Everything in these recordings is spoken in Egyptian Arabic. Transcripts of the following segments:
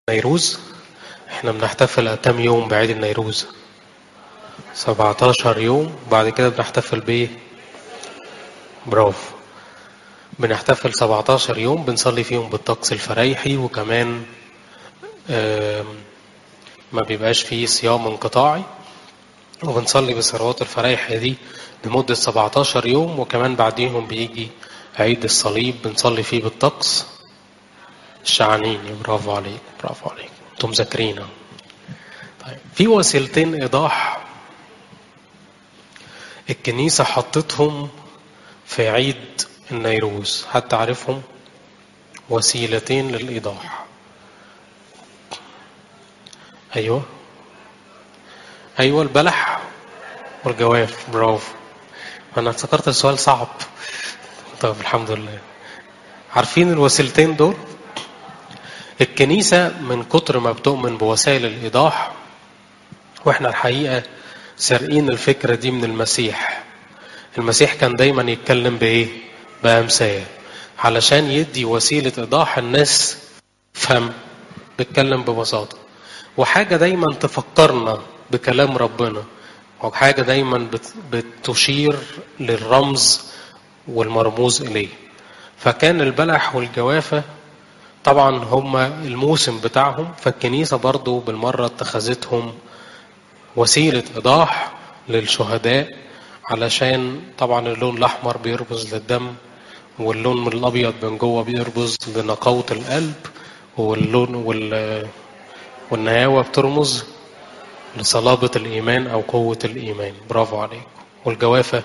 نيروز احنا بنحتفل كام يوم بعيد النيروز 17 يوم بعد كده بنحتفل بايه برافو بنحتفل 17 يوم بنصلي فيهم بالطقس الفريحي وكمان ما بيبقاش فيه صيام انقطاعي وبنصلي بالصلوات الفرايحة دي لمدة 17 يوم وكمان بعديهم بيجي عيد الصليب بنصلي فيه بالطقس الشعنيني برافو عليك برافو عليك انتم مذاكرين طيب في وسيلتين ايضاح الكنيسة حطتهم في عيد النيروز حتى عارفهم وسيلتين للإيضاح أيوة أيوة البلح والجواف برافو أنا افتكرت السؤال صعب طب الحمد لله عارفين الوسيلتين دول الكنيسة من كتر ما بتؤمن بوسائل الإيضاح وإحنا الحقيقة سارقين الفكرة دي من المسيح المسيح كان دايما يتكلم بإيه بأمثال علشان يدي وسيلة إيضاح الناس فهم بيتكلم ببساطة وحاجة دايما تفكرنا بكلام ربنا وحاجة دايما بتشير للرمز والمرموز إليه فكان البلح والجوافة طبعا هم الموسم بتاعهم فالكنيسة برضو بالمرة اتخذتهم وسيلة إيضاح للشهداء علشان طبعا اللون الأحمر بيرمز للدم واللون الأبيض من جوه بيرمز لنقاوة القلب واللون وال والنهاوة بترمز لصلابة الإيمان أو قوة الإيمان برافو عليك والجوافة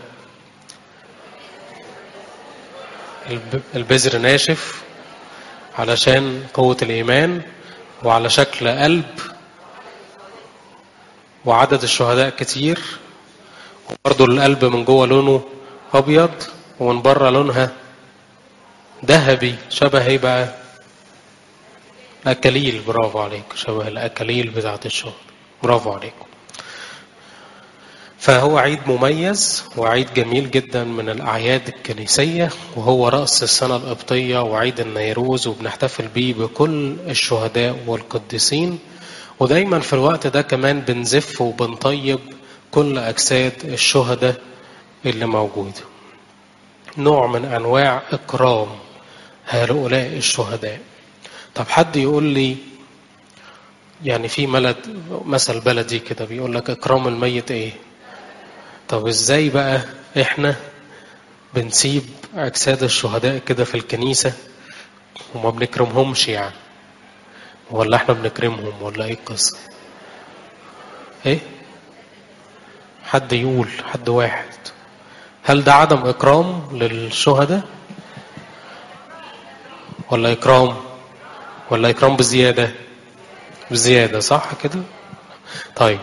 البذر ناشف علشان قوة الإيمان وعلى شكل قلب وعدد الشهداء كتير وبرضه القلب من جوه لونه أبيض ومن بره لونها ذهبي شبه ايه بقى أكاليل برافو عليك شبه الأكاليل بتاعت الشهر برافو عليكم فهو عيد مميز وعيد جميل جدا من الأعياد الكنيسية وهو رأس السنة القبطية وعيد النيروز وبنحتفل بيه بكل الشهداء والقديسين ودايما في الوقت ده كمان بنزف وبنطيب كل أجساد الشهداء اللي موجودة نوع من أنواع إكرام هؤلاء الشهداء طب حد يقول لي يعني في ملد مثل بلدي كده بيقول لك إكرام الميت إيه طب إزاي بقى إحنا بنسيب أجساد الشهداء كده في الكنيسة وما بنكرمهمش يعني ولا إحنا بنكرمهم ولا إيه القصة إيه حد يقول حد واحد هل ده عدم إكرام للشهداء ولا إكرام ولا إكرام بزيادة بزيادة صح كده طيب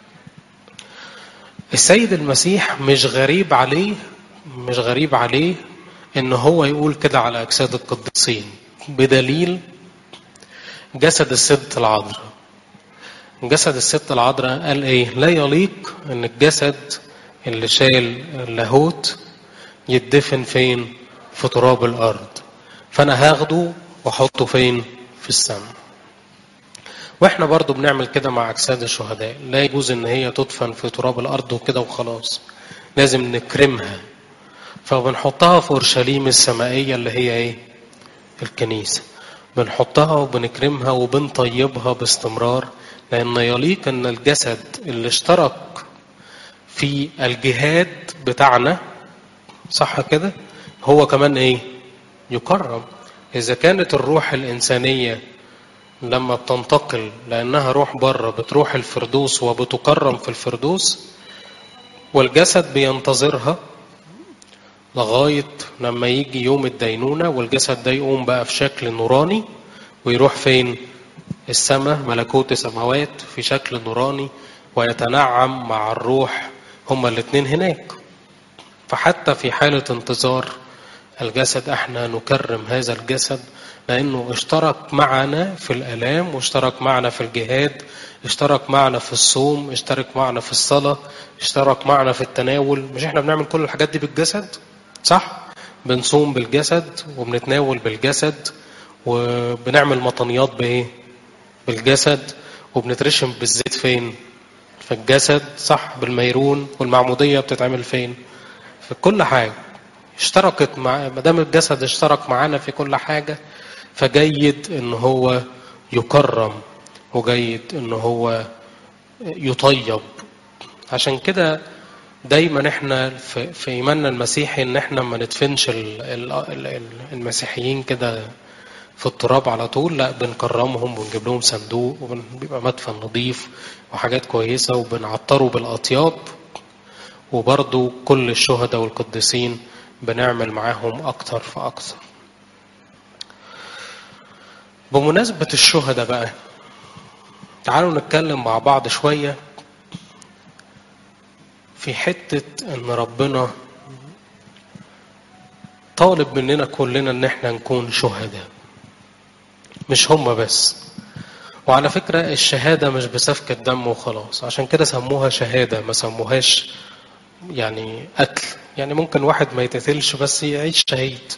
السيد المسيح مش غريب عليه مش غريب عليه ان هو يقول كده على اجساد القديسين بدليل جسد الست العذراء جسد الست العذراء قال ايه لا يليق ان الجسد اللي شايل اللاهوت يدفن فين في تراب الارض فانا هاخده واحطه فين في السماء واحنا برضو بنعمل كده مع اجساد الشهداء لا يجوز ان هي تدفن في تراب الارض وكده وخلاص لازم نكرمها فبنحطها في اورشليم السمائيه اللي هي ايه الكنيسه بنحطها وبنكرمها وبنطيبها باستمرار لان يليق ان الجسد اللي اشترك في الجهاد بتاعنا صح كده هو كمان ايه يكرم اذا كانت الروح الانسانيه لما بتنتقل لأنها روح بره بتروح الفردوس وبتكرم في الفردوس والجسد بينتظرها لغاية لما يجي يوم الدينونة والجسد ده يقوم بقى في شكل نوراني ويروح فين السماء ملكوت سماوات في شكل نوراني ويتنعم مع الروح هما الاتنين هناك فحتى في حالة انتظار الجسد احنا نكرم هذا الجسد لأنه اشترك معنا في الآلام واشترك معنا في الجهاد اشترك معنا في الصوم اشترك معنا في الصلاة اشترك معنا في التناول مش احنا بنعمل كل الحاجات دي بالجسد صح بنصوم بالجسد وبنتناول بالجسد وبنعمل مطنيات بايه بالجسد وبنترشم بالزيت فين في الجسد صح بالميرون والمعمودية بتتعمل فين في كل حاجة اشتركت مع ما دام الجسد اشترك معانا في كل حاجة فجيد ان هو يكرم وجيد ان هو يطيب عشان كده دايما احنا في, في ايماننا المسيحي ان احنا ما ندفنش ال- ال- ال- المسيحيين كده في التراب على طول لا بنكرمهم ونجيب لهم صندوق وبيبقى مدفن نظيف وحاجات كويسة وبنعطره بالأطياب وبرضو كل الشهداء والقديسين بنعمل معاهم أكتر فأكتر بمناسبة الشهداء بقى تعالوا نتكلم مع بعض شوية في حتة إن ربنا طالب مننا كلنا إن إحنا نكون شهداء مش هم بس وعلى فكرة الشهادة مش بسفك الدم وخلاص عشان كده سموها شهادة ما سموهاش يعني قتل يعني ممكن واحد ما يتقتلش بس يعيش شهيد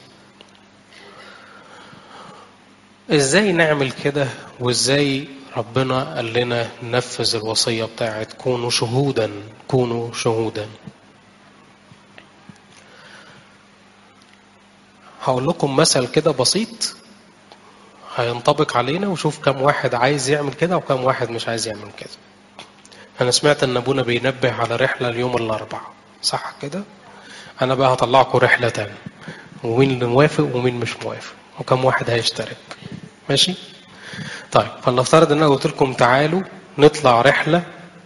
ازاي نعمل كده وازاي ربنا قال لنا ننفذ الوصية بتاعت كونوا شهودا كونوا شهودا هقول لكم مثل كده بسيط هينطبق علينا وشوف كم واحد عايز يعمل كده وكم واحد مش عايز يعمل كده انا سمعت ان ابونا بينبه على رحلة اليوم الاربعاء صح كده انا بقى هطلعكم رحلة تانية ومين اللي موافق ومين مش موافق وكم واحد هيشترك ماشي طيب فلنفترض ان انا قلت لكم تعالوا نطلع رحلة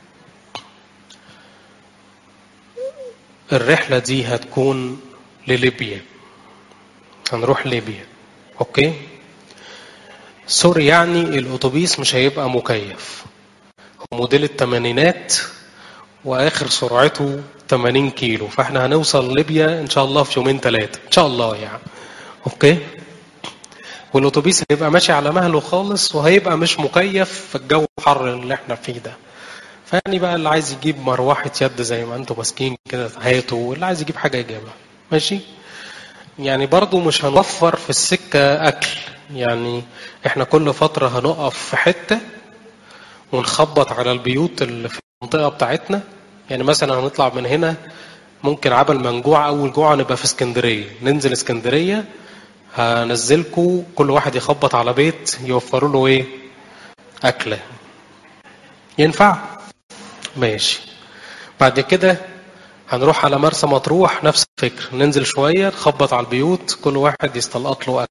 الرحلة دي هتكون لليبيا هنروح ليبيا اوكي سوري يعني الاتوبيس مش هيبقى مكيف هو موديل الثمانينات واخر سرعته 80 كيلو فاحنا هنوصل ليبيا ان شاء الله في يومين ثلاثه ان شاء الله يعني اوكي والاتوبيس هيبقى ماشي على مهله خالص وهيبقى مش مكيف في الجو الحر اللي احنا فيه ده فيعني بقى اللي عايز يجيب مروحه يد زي ما انتم ماسكين كده هاته واللي عايز يجيب حاجه يجيبها ماشي يعني برضو مش هنوفر في السكه اكل يعني احنا كل فتره هنقف في حته ونخبط على البيوت اللي في المنطقه بتاعتنا يعني مثلا هنطلع من هنا ممكن عبل ما نجوع اول جوع نبقى في اسكندريه ننزل اسكندريه هنزلكوا كل واحد يخبط على بيت يوفروا له ايه اكله ينفع ماشي بعد كده هنروح على مرسى مطروح نفس الفكر ننزل شويه نخبط على البيوت كل واحد يستلقط له اكل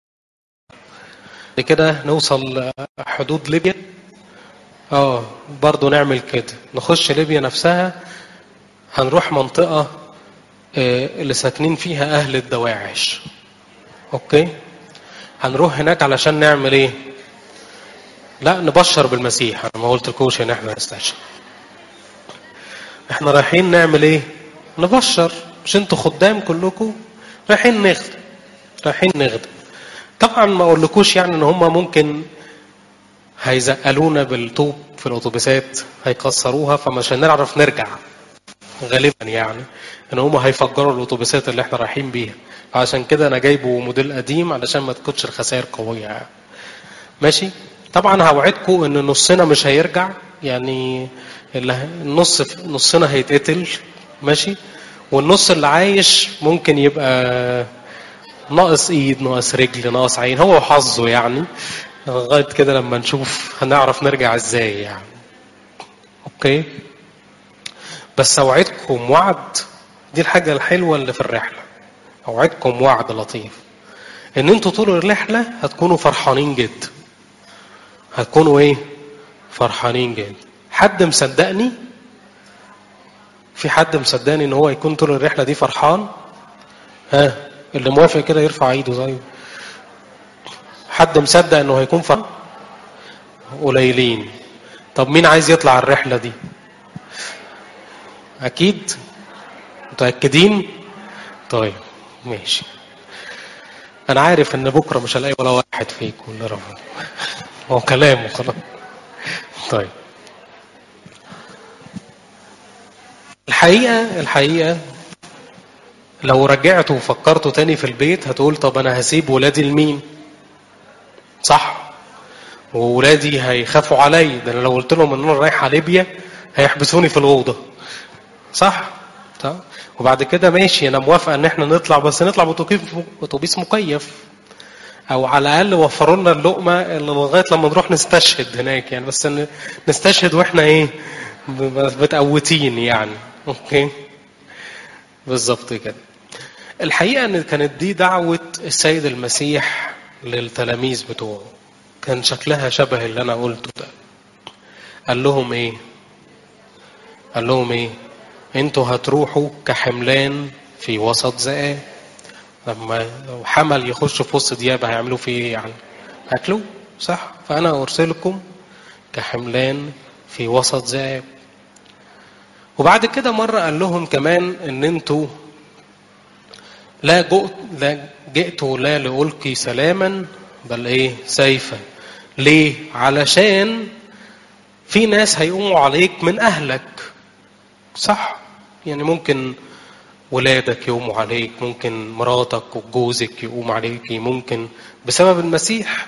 بعد كده نوصل حدود ليبيا اه برضو نعمل كده نخش ليبيا نفسها هنروح منطقة آه، اللي ساكنين فيها أهل الدواعش أوكي هنروح هناك علشان نعمل إيه لا نبشر بالمسيح أنا ما قلتلكوش إن إحنا نستشهد إحنا رايحين نعمل إيه نبشر مش انتوا خدام كلكم رايحين نخدم رايحين نخدم طبعا ما اقولكوش يعني ان هم ممكن هيزقلونا بالطوب في الاتوبيسات هيكسروها فمش هنعرف نرجع غالبا يعني ان هم هيفجروا الاتوبيسات اللي احنا رايحين بيها عشان كده انا جايبه موديل قديم علشان ما تكونش الخسائر قويه يعني. ماشي طبعا هوعدكم ان نصنا مش هيرجع يعني اللي النص نصنا هيتقتل ماشي والنص اللي عايش ممكن يبقى ناقص ايد ناقص رجل ناقص عين هو وحظه يعني لغايه كده لما نشوف هنعرف نرجع ازاي يعني اوكي بس اوعدكم وعد دي الحاجه الحلوه اللي في الرحله اوعدكم وعد لطيف ان انتوا طول الرحله هتكونوا فرحانين جدا هتكونوا ايه فرحانين جدا حد مصدقني في حد مصدقني ان هو يكون طول الرحله دي فرحان ها اللي موافق كده يرفع ايده زيه حد مصدق انه هيكون فرحان قليلين طب مين عايز يطلع الرحله دي اكيد متاكدين طيب ماشي انا عارف ان بكره مش هلاقي ولا واحد فيكم اللي رفض هو كلامه خلاص طيب الحقيقه الحقيقه لو رجعتوا وفكرتوا تاني في البيت هتقول طب انا هسيب ولادي لمين صح وولادي هيخافوا علي ده انا لو قلت لهم ان انا رايح على ليبيا هيحبسوني في الاوضه صح طب وبعد كده ماشي انا موافقه ان احنا نطلع بس نطلع باتوبيس اتوبيس مكيف او على الاقل وفروا لنا اللقمه اللي لغايه لما نروح نستشهد هناك يعني بس ن- نستشهد واحنا ايه ب- متقوتين يعني اوكي بالظبط كده الحقيقه ان كانت دي دعوه السيد المسيح للتلاميذ بتوعه كان شكلها شبه اللي انا قلته ده قال لهم ايه قال لهم ايه انتوا هتروحوا كحملان في وسط ذئاب لما لو حمل يخش في وسط ديابه هيعملوا فيه ايه يعني هاكلوه صح فانا ارسلكم كحملان في وسط ذئاب وبعد كده مرة قال لهم كمان ان انتوا لا جئت لا جئت لا لألقي سلاما بل ايه سيفا ليه علشان في ناس هيقوموا عليك من اهلك صح يعني ممكن ولادك يقوموا عليك ممكن مراتك وجوزك يقوم عليك ممكن بسبب المسيح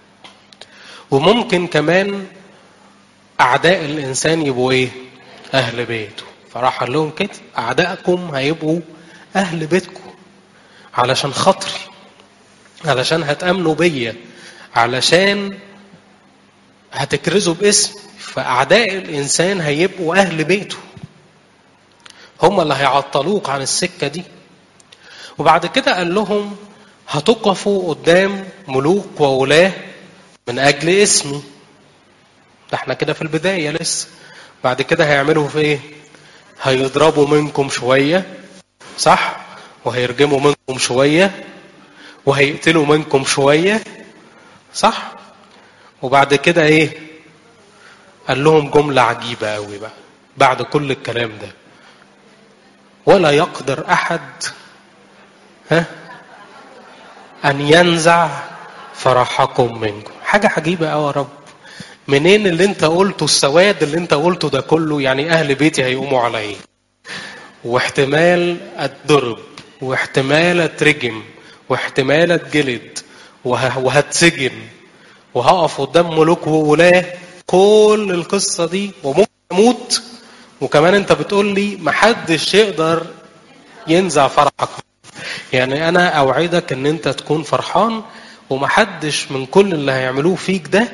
وممكن كمان اعداء الانسان يبقوا ايه اهل بيته فراح قال لهم كده اعدائكم هيبقوا اهل بيتكم علشان خاطري علشان هتامنوا بيا علشان هتكرزوا باسم فاعداء الانسان هيبقوا اهل بيته هم اللي هيعطلوك عن السكه دي وبعد كده قال لهم هتقفوا قدام ملوك وولاه من اجل اسمي ده احنا كده في البدايه لسه بعد كده هيعملوا في ايه هيضربوا منكم شويه صح وهيرجموا منكم شويه وهيقتلوا منكم شويه صح وبعد كده ايه قال لهم جمله عجيبه قوي بقى بعد كل الكلام ده ولا يقدر احد ها ان ينزع فرحكم منكم حاجه عجيبه قوي يا رب منين اللي انت قلته السواد اللي انت قلته ده كله يعني اهل بيتي هيقوموا عليا واحتمال اتضرب واحتمال اترجم واحتمال اتجلد وه- وهتسجن وهقف قدام ملوك وولاه كل القصه دي وممكن اموت وكمان انت بتقول لي محدش يقدر ينزع فرحك يعني انا اوعدك ان انت تكون فرحان ومحدش من كل اللي هيعملوه فيك ده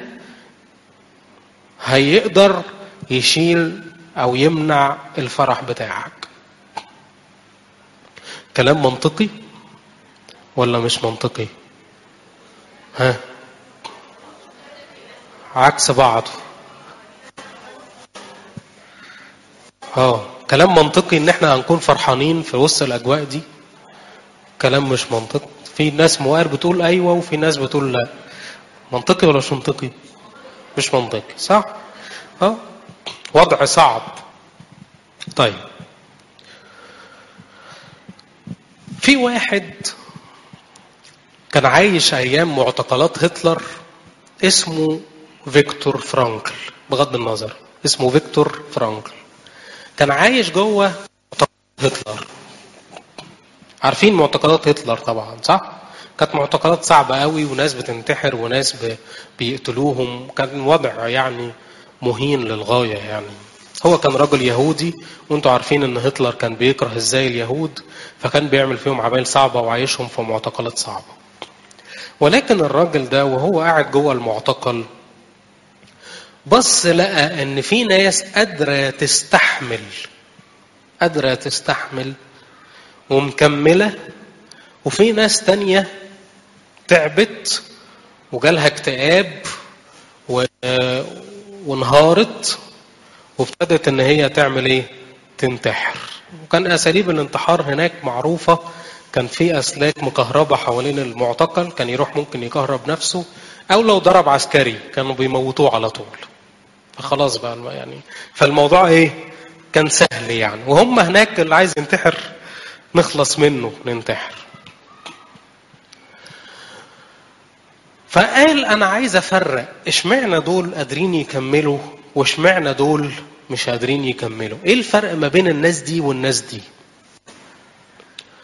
هيقدر يشيل او يمنع الفرح بتاعك كلام منطقي ولا مش منطقي ها عكس بعض اه كلام منطقي ان احنا هنكون فرحانين في وسط الاجواء دي كلام مش منطقي في ناس موار بتقول ايوه وفي ناس بتقول لا منطقي ولا مش منطقي مش منطقي صح اه وضع صعب طيب في واحد كان عايش ايام معتقلات هتلر اسمه فيكتور فرانكل بغض النظر اسمه فيكتور فرانكل كان عايش جوه معتقلات هتلر عارفين معتقلات هتلر طبعا صح كانت معتقلات صعبة قوي وناس بتنتحر وناس ب- بيقتلوهم كان وضع يعني مهين للغاية يعني هو كان رجل يهودي وانتوا عارفين ان هتلر كان بيكره ازاي اليهود فكان بيعمل فيهم عمايل صعبة وعايشهم في معتقلات صعبة ولكن الراجل ده وهو قاعد جوه المعتقل بص لقى ان في ناس قادرة تستحمل قادرة تستحمل ومكملة وفي ناس تانية تعبت وجالها اكتئاب و... وانهارت وابتدت ان هي تعمل ايه تنتحر وكان اساليب الانتحار هناك معروفة كان في اسلاك مكهربة حوالين المعتقل كان يروح ممكن يكهرب نفسه او لو ضرب عسكري كانوا بيموتوه على طول فخلاص بقى يعني فالموضوع ايه كان سهل يعني وهم هناك اللي عايز ينتحر نخلص منه ننتحر فقال انا عايز افرق اشمعنى دول قادرين يكملوا واشمعنى دول مش قادرين يكملوا ايه الفرق ما بين الناس دي والناس دي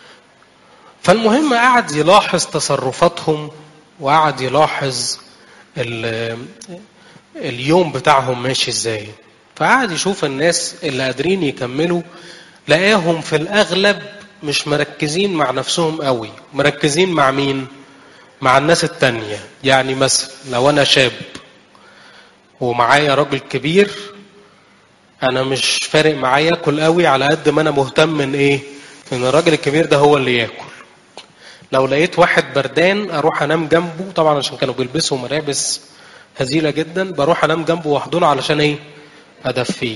فالمهم قعد يلاحظ تصرفاتهم وقعد يلاحظ ال- اليوم بتاعهم ماشي ازاي فقعد يشوف الناس اللي قادرين يكملوا لقاهم في الاغلب مش مركزين مع نفسهم قوي مركزين مع مين مع الناس التانية يعني مثلا لو انا شاب ومعايا راجل كبير انا مش فارق معايا اكل قوي على قد ما انا مهتم ان ايه ان الراجل الكبير ده هو اللي ياكل لو لقيت واحد بردان اروح انام جنبه طبعا عشان كانوا بيلبسوا ملابس هزيله جدا بروح انام جنبه واحضنه علشان ايه ادفيه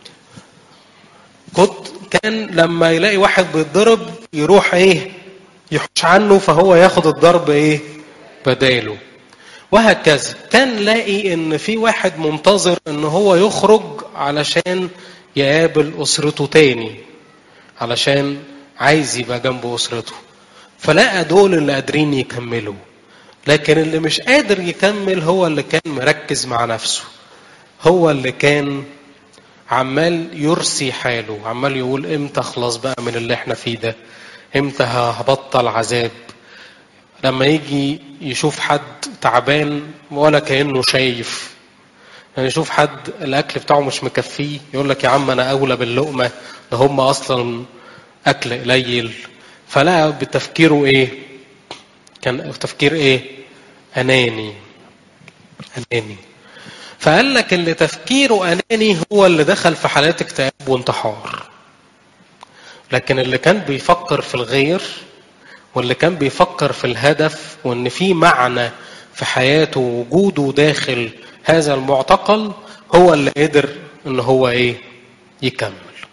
كنت كان لما يلاقي واحد بيتضرب يروح ايه يحوش عنه فهو ياخد الضرب ايه بداله وهكذا كان لاقي ان في واحد منتظر ان هو يخرج علشان يقابل اسرته تاني علشان عايز يبقى جنب اسرته فلقى دول اللي قادرين يكملوا لكن اللي مش قادر يكمل هو اللي كان مركز مع نفسه هو اللي كان عمال يرسي حاله عمال يقول امتى اخلص بقى من اللي احنا فيه ده امتى هبطل عذاب لما يجي يشوف حد تعبان ولا كانه شايف يعني يشوف حد الاكل بتاعه مش مكفيه يقول لك يا عم انا اولى باللقمه ده هم اصلا اكل قليل فلقى بتفكيره ايه كان تفكير ايه اناني اناني فقال لك اللي تفكيره اناني هو اللي دخل في حالات اكتئاب وانتحار لكن اللي كان بيفكر في الغير واللي كان بيفكر في الهدف وان في معنى في حياته وجوده داخل هذا المعتقل هو اللي قدر ان هو ايه يكمل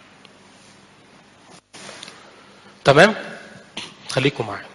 تمام خليكم معايا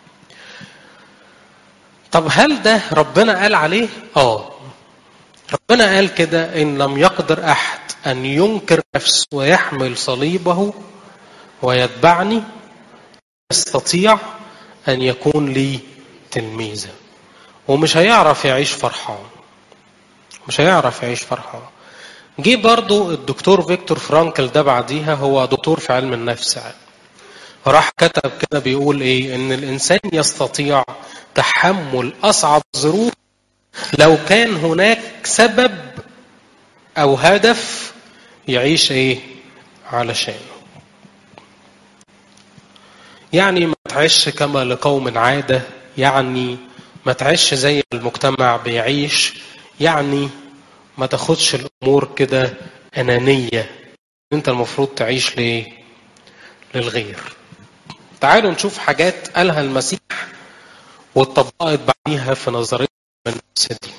طب هل ده ربنا قال عليه اه ربنا قال كده ان لم يقدر احد ان ينكر نفسه ويحمل صليبه ويتبعني يستطيع ان يكون لي تلميذا ومش هيعرف يعيش فرحان مش هيعرف يعيش فرحان جه برضو الدكتور فيكتور فرانكل ده بعديها هو دكتور في علم النفس يعني. راح كتب كده بيقول ايه ان الانسان يستطيع تحمل اصعب الظروف لو كان هناك سبب او هدف يعيش ايه علشانه يعني ما تعيش كما لقوم عاده يعني ما تعيش زي المجتمع بيعيش يعني ما تاخدش الامور كده انانيه انت المفروض تعيش ليه للغير تعالوا نشوف حاجات قالها المسيح واتطبقت بعديها في نظريه النفس دي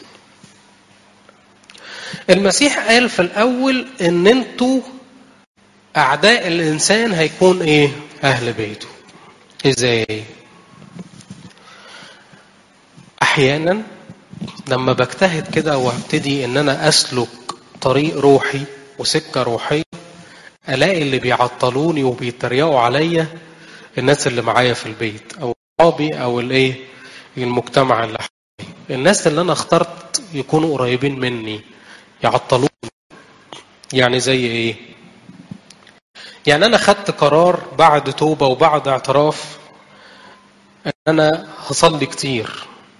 المسيح قال في الاول ان انتوا اعداء الانسان هيكون ايه اهل بيته ازاي احيانا لما بجتهد كده وابتدي ان انا اسلك طريق روحي وسكه روحيه الاقي اللي بيعطلوني وبيتريقوا عليا الناس اللي معايا في البيت او اصحابي او الايه المجتمع اللي حواليا الناس اللي انا اخترت يكونوا قريبين مني يعطلوني يعني زي ايه يعني انا خدت قرار بعد توبه وبعد اعتراف ان انا هصلي كتير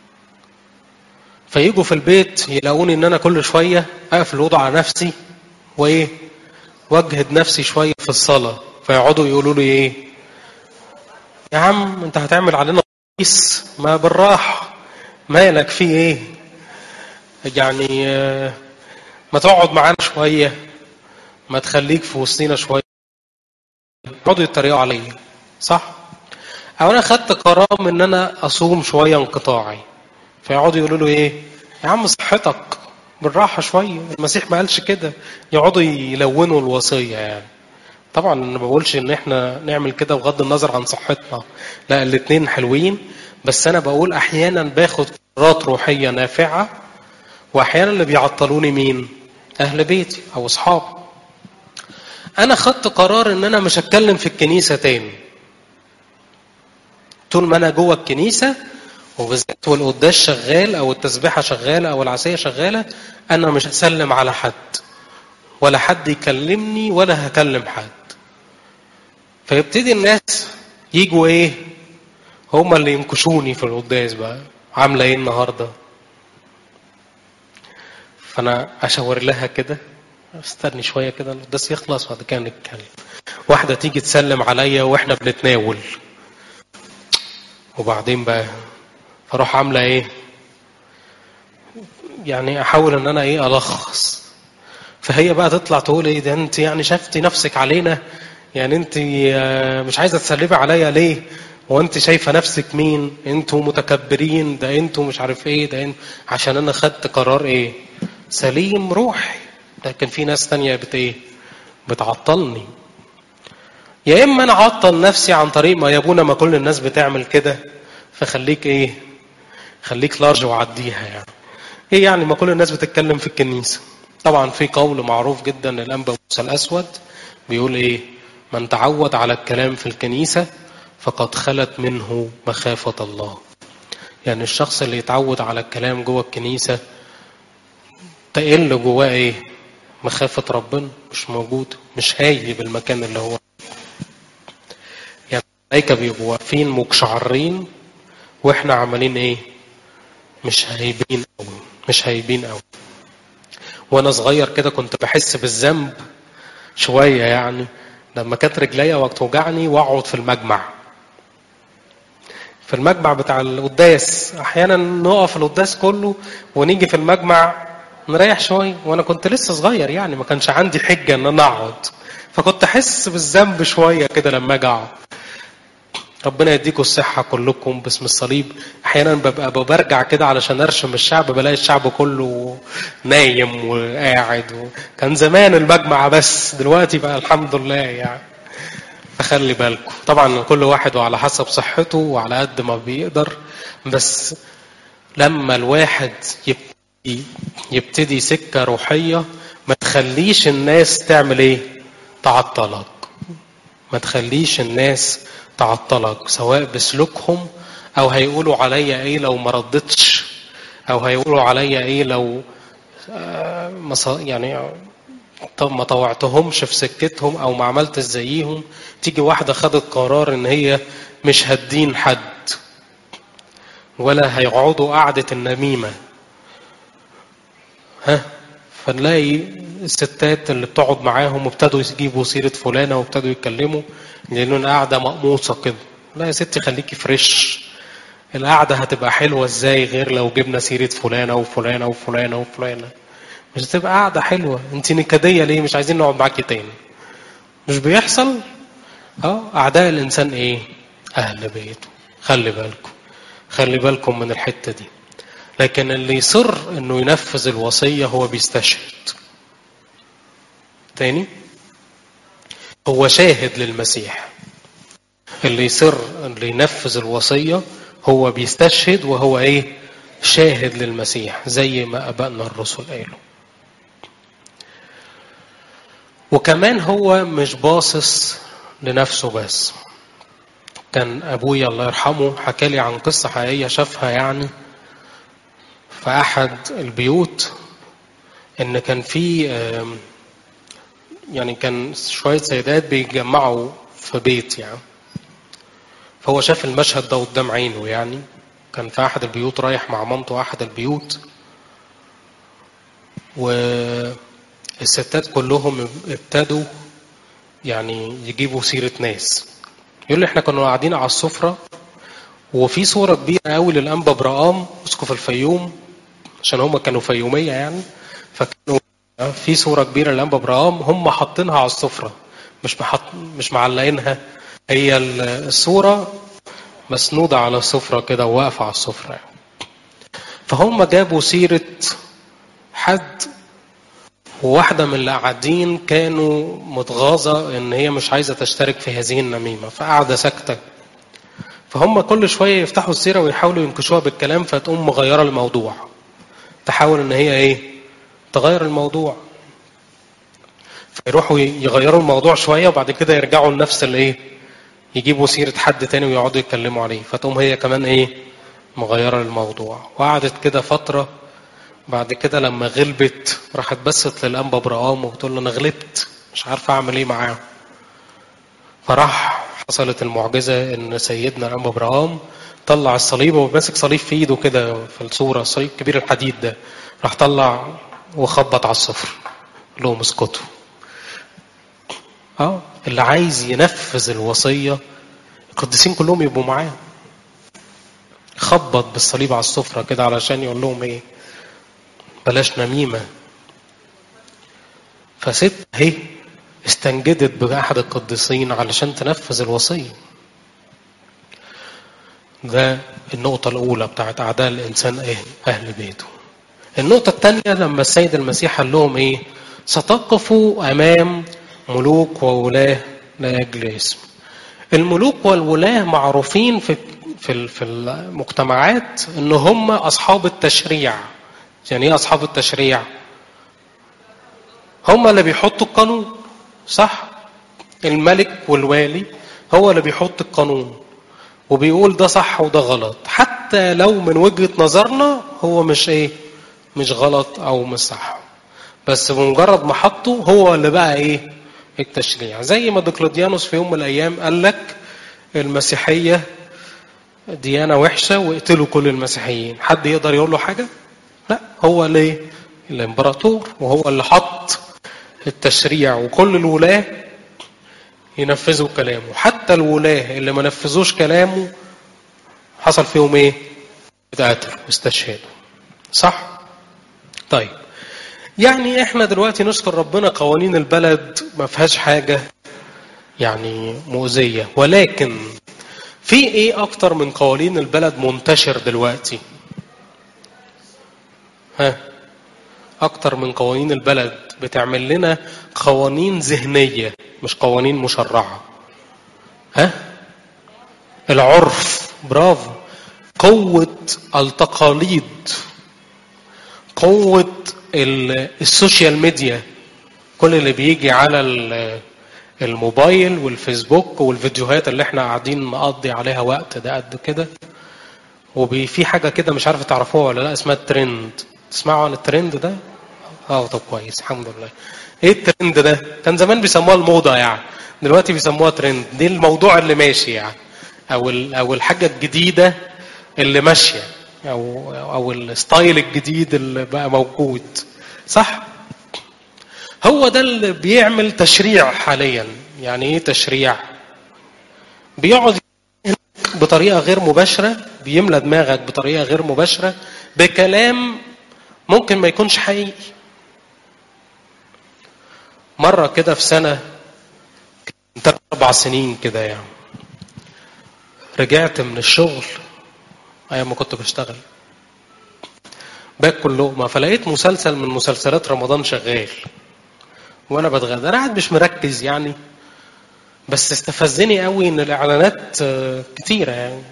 فيجوا في البيت يلاقوني ان انا كل شويه اقفل الاوضه على نفسي وايه واجهد نفسي شويه في الصلاه فيقعدوا يقولوا لي ايه يا عم انت هتعمل علينا رئيس ما بالراحه مالك في ايه يعني ما تقعد معانا شويه ما تخليك في وسطينا شويه يقعدوا يتريقوا عليا صح او انا خدت قرار ان انا اصوم شويه انقطاعي فيقعدوا يقولوا له ايه يا عم صحتك بالراحه شويه المسيح ما قالش كده يقعدوا يلونوا الوصيه يعني طبعا انا ما بقولش ان احنا نعمل كده بغض النظر عن صحتنا لا الاثنين حلوين بس انا بقول احيانا باخد قرارات روحيه نافعه واحيانا اللي بيعطلوني مين اهل بيتي او اصحابي انا خدت قرار ان انا مش هتكلم في الكنيسه تاني طول ما انا جوه الكنيسه وبالذات والقداس شغال او التسبيحه شغاله او العشيه شغاله انا مش هسلم على حد ولا حد يكلمني ولا هكلم حد فيبتدي الناس يجوا ايه هما اللي ينكشوني في القداس بقى عامله ايه النهارده فانا اشاور لها كده استني شويه كده القداس يخلص وبعد كده نتكلم واحده تيجي تسلم عليا واحنا بنتناول وبعدين بقى فاروح عامله ايه يعني احاول ان انا ايه الخص فهي بقى تطلع تقول ايه ده انت يعني شفتي نفسك علينا يعني انت آه، مش عايزه تسلمي عليا ليه وانت شايفه نفسك مين انتوا متكبرين ده انتوا مش عارف ايه ده انت عشان انا خدت قرار ايه سليم روحي لكن في ناس تانية بت ايه بتعطلني يا اما انا اعطل نفسي عن طريق ما يابونا ما كل الناس بتعمل كده فخليك ايه خليك لارج وعديها يعني ايه يعني ما كل الناس بتتكلم في الكنيسه طبعا في قول معروف جدا الانبا موسى الاسود بيقول ايه من تعود على الكلام في الكنيسه فقد خلت منه مخافه الله يعني الشخص اللي يتعود على الكلام جوه الكنيسه تقل جواه ايه مخافه ربنا مش موجود مش هايب المكان اللي هو يعني الملائكه بيبقوا واقفين مقشعرين واحنا عمالين ايه مش هايبين قوي مش هايبين قوي وانا صغير كده كنت بحس بالذنب شويه يعني لما كانت رجليا وقت توجعني واقعد في المجمع في المجمع بتاع القداس احيانا نقف القداس كله ونيجي في المجمع نريح شويه وانا كنت لسه صغير يعني ما كانش عندي حجه ان انا اقعد فكنت احس بالذنب شويه كده لما اجي اقعد ربنا يديكم الصحة كلكم باسم الصليب أحيانا ببقى برجع كده علشان أرشم الشعب بلاقي الشعب كله نايم وقاعد و... كان زمان المجمع بس دلوقتي بقى الحمد لله يعني فخلي بالكم طبعا كل واحد وعلى حسب صحته وعلى قد ما بيقدر بس لما الواحد يبتدي, يبتدي سكة روحية ما تخليش الناس تعمل ايه تعطلك ما تخليش الناس تعطلك سواء بسلوكهم او هيقولوا عليا ايه لو ما ردتش او هيقولوا عليا ايه لو آه يعني طب ما طوعتهمش في سكتهم او ما عملتش زيهم تيجي واحده خدت قرار ان هي مش هتدين حد ولا هيقعدوا قعده النميمه ها فنلاقي الستات اللي بتقعد معاهم وابتدوا يجيبوا سيرة فلانة وابتدوا يتكلموا لأنه قاعدة مقموصة كده لا يا ستي خليكي فريش القعدة هتبقى حلوة ازاي غير لو جبنا سيرة فلانة وفلانة وفلانة وفلانة مش هتبقى قعدة حلوة انت نكدية ليه مش عايزين نقعد معاكي تاني مش بيحصل اه أعداء الإنسان إيه أهل بيته خلي بالكم خلي بالكم من الحتة دي لكن اللي يصر انه ينفذ الوصية هو بيستشهد تاني هو شاهد للمسيح اللي يصر اللي ينفذ الوصية هو بيستشهد وهو ايه شاهد للمسيح زي ما أبائنا الرسل قالوا وكمان هو مش باصص لنفسه بس كان أبويا الله يرحمه حكى لي عن قصة حقيقية شافها يعني في أحد البيوت إن كان في يعني كان شوية سيدات بيتجمعوا في بيت يعني فهو شاف المشهد ده قدام عينه يعني كان في أحد البيوت رايح مع مامته أحد البيوت والستات كلهم ابتدوا يعني يجيبوا سيرة ناس يقول لي احنا كنا قاعدين على السفرة وفي صورة كبيرة قوي للأنبا برقام اسقف الفيوم عشان هم كانوا فيومية يعني فكانوا في صورة كبيرة للأنبا برقام هم حاطينها على السفرة مش محط مش معلقينها هي الصورة مسنودة على السفرة كده وواقفة على السفرة يعني. فهم جابوا سيرة حد وواحدة من اللي قاعدين كانوا متغاظة إن هي مش عايزة تشترك في هذه النميمة فقاعدة ساكتة فهم كل شوية يفتحوا السيرة ويحاولوا ينكشوها بالكلام فتقوم مغيرة الموضوع تحاول إن هي إيه تغير الموضوع فيروحوا يغيروا الموضوع شوية وبعد كده يرجعوا لنفس الإيه يجيبوا سيرة حد تاني ويقعدوا يتكلموا عليه فتقوم هي كمان إيه مغيرة الموضوع وقعدت كده فترة بعد كده لما غلبت راحت بست للأنبا برقام وبتقول له أنا غلبت مش عارفة أعمل إيه معاه فراح حصلت المعجزة إن سيدنا الأنبا برقام طلع الصليب وهو ماسك صليب في إيده كده في الصورة الصليب كبير الحديد ده راح طلع وخبط على الصفر قال لهم اسكتوا اه اللي عايز ينفذ الوصيه القديسين كلهم يبقوا معاه خبط بالصليب على السفرة كده علشان يقول لهم ايه بلاش نميمة فست اهي استنجدت بأحد القديسين علشان تنفذ الوصية ده النقطة الأولى بتاعت أعداء الإنسان إيه؟ أهل بيته. النقطة الثانية لما السيد المسيح قال لهم إيه؟ ستقفوا أمام ملوك وولاة لأجل اسم. الملوك والولاة معروفين في في في المجتمعات إن هم أصحاب التشريع. يعني إيه أصحاب التشريع؟ هم اللي بيحطوا القانون صح؟ الملك والوالي هو اللي بيحط القانون وبيقول ده صح وده غلط حتى لو من وجهة نظرنا هو مش ايه مش غلط او مش صح بس بمجرد ما حطه هو اللي بقى ايه التشريع زي ما دقلديانوس في يوم من الايام قال لك المسيحية ديانة وحشة واقتلوا كل المسيحيين حد يقدر يقول له حاجة لا هو اللي الامبراطور وهو اللي حط التشريع وكل الولاة ينفذوا كلامه حتى الولاة اللي ما نفذوش كلامه حصل فيهم ايه اتقتلوا واستشهدوا صح طيب يعني احنا دلوقتي نشكر ربنا قوانين البلد ما فيهاش حاجة يعني مؤذية ولكن في ايه اكتر من قوانين البلد منتشر دلوقتي ها اكتر من قوانين البلد بتعمل لنا قوانين ذهنية مش قوانين مشرعة ها العرف برافو قوة التقاليد قوة السوشيال ميديا كل اللي بيجي على الموبايل والفيسبوك والفيديوهات اللي احنا قاعدين نقضي عليها وقت ده قد كده وفي حاجة كده مش عارف تعرفوها ولا لا اسمها الترند تسمعوا عن الترند ده؟ اه طب كويس الحمد لله ايه الترند ده كان زمان بيسموها الموضه يعني دلوقتي بيسموها ترند دي الموضوع اللي ماشي يعني او او الحاجه الجديده اللي ماشيه او او الستايل الجديد اللي بقى موجود صح هو ده اللي بيعمل تشريع حاليا يعني ايه تشريع بيقعد بطريقه غير مباشره بيملى دماغك بطريقه غير مباشره بكلام ممكن ما يكونش حقيقي مرة كده في سنة ثلاث أربع سنين كده يعني رجعت من الشغل أيام ما كنت بشتغل باكل لقمة فلقيت مسلسل من مسلسلات رمضان شغال وأنا بتغدى أنا قاعد مش مركز يعني بس استفزني قوي إن الإعلانات كتيرة يعني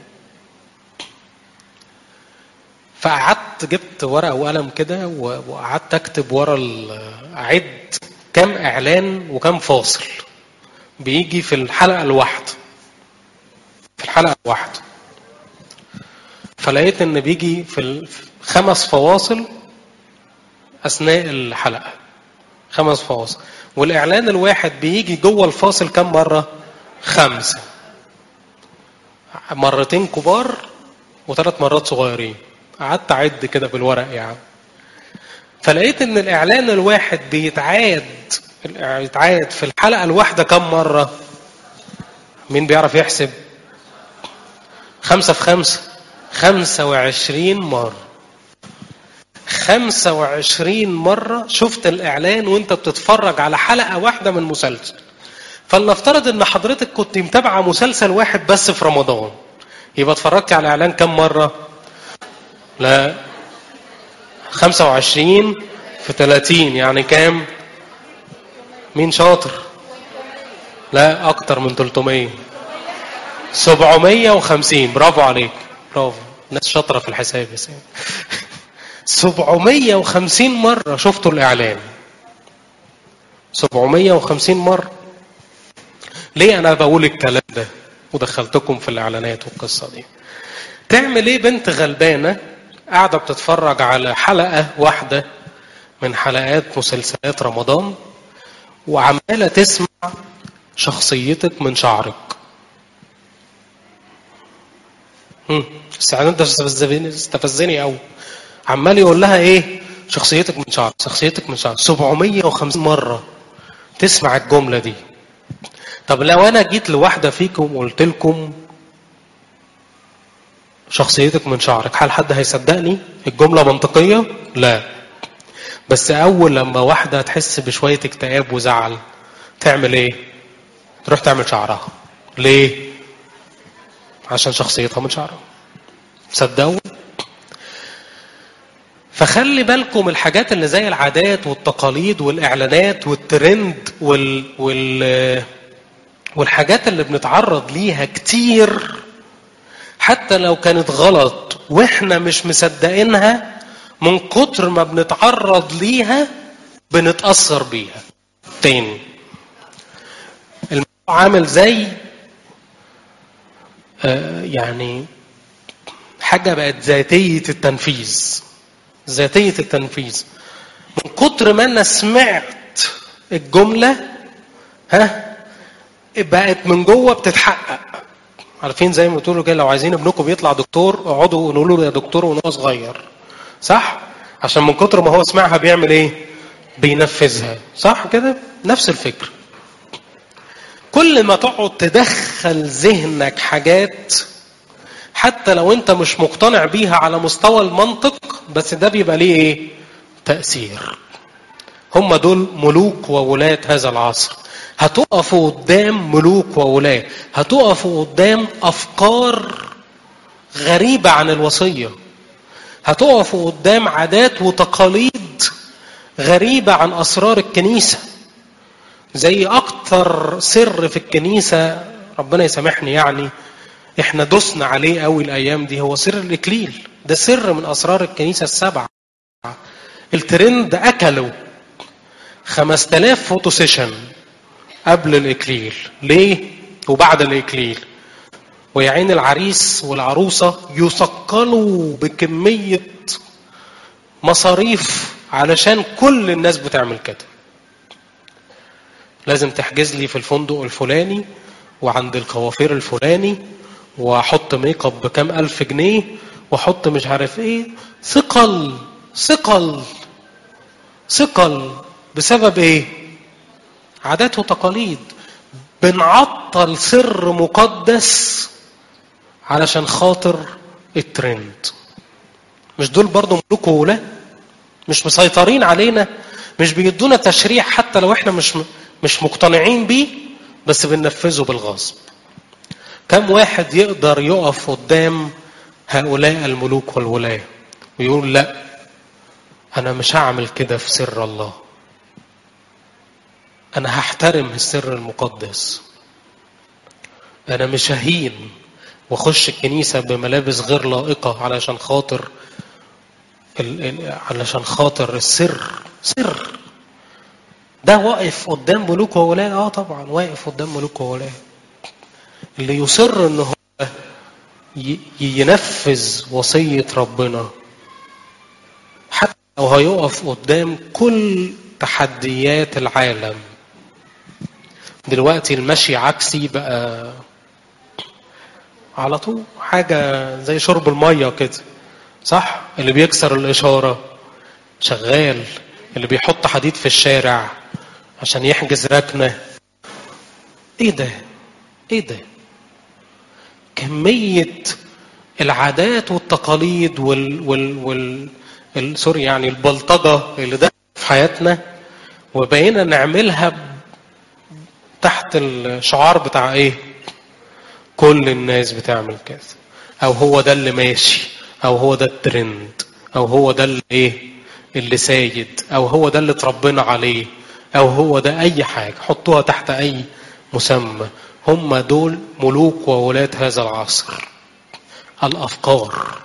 فقعدت جبت ورقة وقلم كده وقعدت أكتب ورا أعد كم اعلان وكم فاصل بيجي في الحلقه الواحده في الحلقه الواحده فلقيت ان بيجي في خمس فواصل اثناء الحلقه خمس فواصل والاعلان الواحد بيجي جوه الفاصل كم مره خمسه مرتين كبار وثلاث مرات صغيرين قعدت اعد كده بالورق يعني فلقيت ان الاعلان الواحد بيتعاد يتعاد في الحلقه الواحده كم مره مين بيعرف يحسب خمسة في خمسة خمسة وعشرين مرة خمسة وعشرين مرة شفت الإعلان وانت بتتفرج على حلقة واحدة من مسلسل فلنفترض ان حضرتك كنت متابعة مسلسل واحد بس في رمضان يبقى اتفرجت على الإعلان كم مرة لا 25 في 30 يعني كام مين شاطر لا اكتر من 300 750 برافو عليك برافو ناس شاطره في الحساب يا سيدي 750 مره شفتوا الاعلان 750 مره ليه انا بقول الكلام ده ودخلتكم في الاعلانات والقصه دي تعمل ايه بنت غلبانه قاعدة بتتفرج على حلقة واحدة من حلقات مسلسلات رمضان وعمالة تسمع شخصيتك من شعرك استعداد ده استفزني استفزني قوي عمال يقول لها ايه شخصيتك من شعرك شخصيتك من شعرك 750 مرة تسمع الجملة دي طب لو أنا جيت لواحدة فيكم وقلت لكم شخصيتك من شعرك هل حد هيصدقني الجملة منطقية لا بس أول لما واحدة تحس بشوية اكتئاب وزعل تعمل إيه تروح تعمل شعرها ليه عشان شخصيتها من شعرها صدقوا فخلي بالكم الحاجات اللي زي العادات والتقاليد والاعلانات والترند وال وال والحاجات اللي بنتعرض ليها كتير حتى لو كانت غلط واحنا مش مصدقينها من كتر ما بنتعرض ليها بنتأثر بيها تاني الموضوع عامل زي آه يعني حاجة بقت ذاتية التنفيذ ذاتية التنفيذ من كتر ما أنا سمعت الجملة ها بقت من جوه بتتحقق عارفين زي ما بتقولوا كده لو عايزين ابنكم يطلع دكتور اقعدوا قولوا له يا دكتور وهو صغير صح عشان من كتر ما هو سمعها بيعمل ايه بينفذها صح كده نفس الفكر كل ما تقعد تدخل ذهنك حاجات حتى لو انت مش مقتنع بيها على مستوى المنطق بس ده بيبقى ليه ايه تأثير هم دول ملوك وولاة هذا العصر هتقفوا قدام ملوك وولاة هتقفوا قدام أفكار غريبة عن الوصية هتقفوا قدام عادات وتقاليد غريبة عن أسرار الكنيسة زي أكتر سر في الكنيسة ربنا يسامحني يعني احنا دوسنا عليه قوي الايام دي هو سر الاكليل ده سر من اسرار الكنيسه السبعه الترند اكلوا 5000 فوتو سيشن قبل الاكليل ليه وبعد الاكليل ويا عين العريس والعروسه يثقلوا بكميه مصاريف علشان كل الناس بتعمل كده لازم تحجز لي في الفندق الفلاني وعند الكوافير الفلاني واحط ميك اب بكام الف جنيه واحط مش عارف ايه ثقل ثقل ثقل بسبب ايه عادات وتقاليد بنعطل سر مقدس علشان خاطر الترند مش دول برضو ملوك وولاة مش مسيطرين علينا مش بيدونا تشريع حتى لو احنا مش مش مقتنعين بيه بس بننفذه بالغصب كم واحد يقدر يقف قدام هؤلاء الملوك والولاة ويقول لا أنا مش هعمل كده في سر الله أنا هحترم السر المقدس أنا مش ههين وأخش الكنيسة بملابس غير لائقة علشان خاطر ال ال علشان خاطر السر سر ده واقف قدام ملوك وولاة اه طبعا واقف قدام ملوك وولاة اللي يصر ان هو ينفذ وصية ربنا حتى لو هيقف قدام كل تحديات العالم دلوقتي المشي عكسي بقى على طول حاجة زي شرب المية كده صح اللي بيكسر الإشارة شغال اللي بيحط حديد في الشارع عشان يحجز ركنة ايه ده ايه ده كمية العادات والتقاليد وال وال وال ال- سوري يعني البلطجة اللي دخلت في حياتنا وبقينا نعملها تحت الشعار بتاع ايه كل الناس بتعمل كذا او هو ده اللي ماشي او هو ده الترند او هو ده اللي ايه اللي سايد او هو ده اللي اتربينا عليه او هو ده اي حاجه حطوها تحت اي مسمى هم دول ملوك وولاة هذا العصر الافكار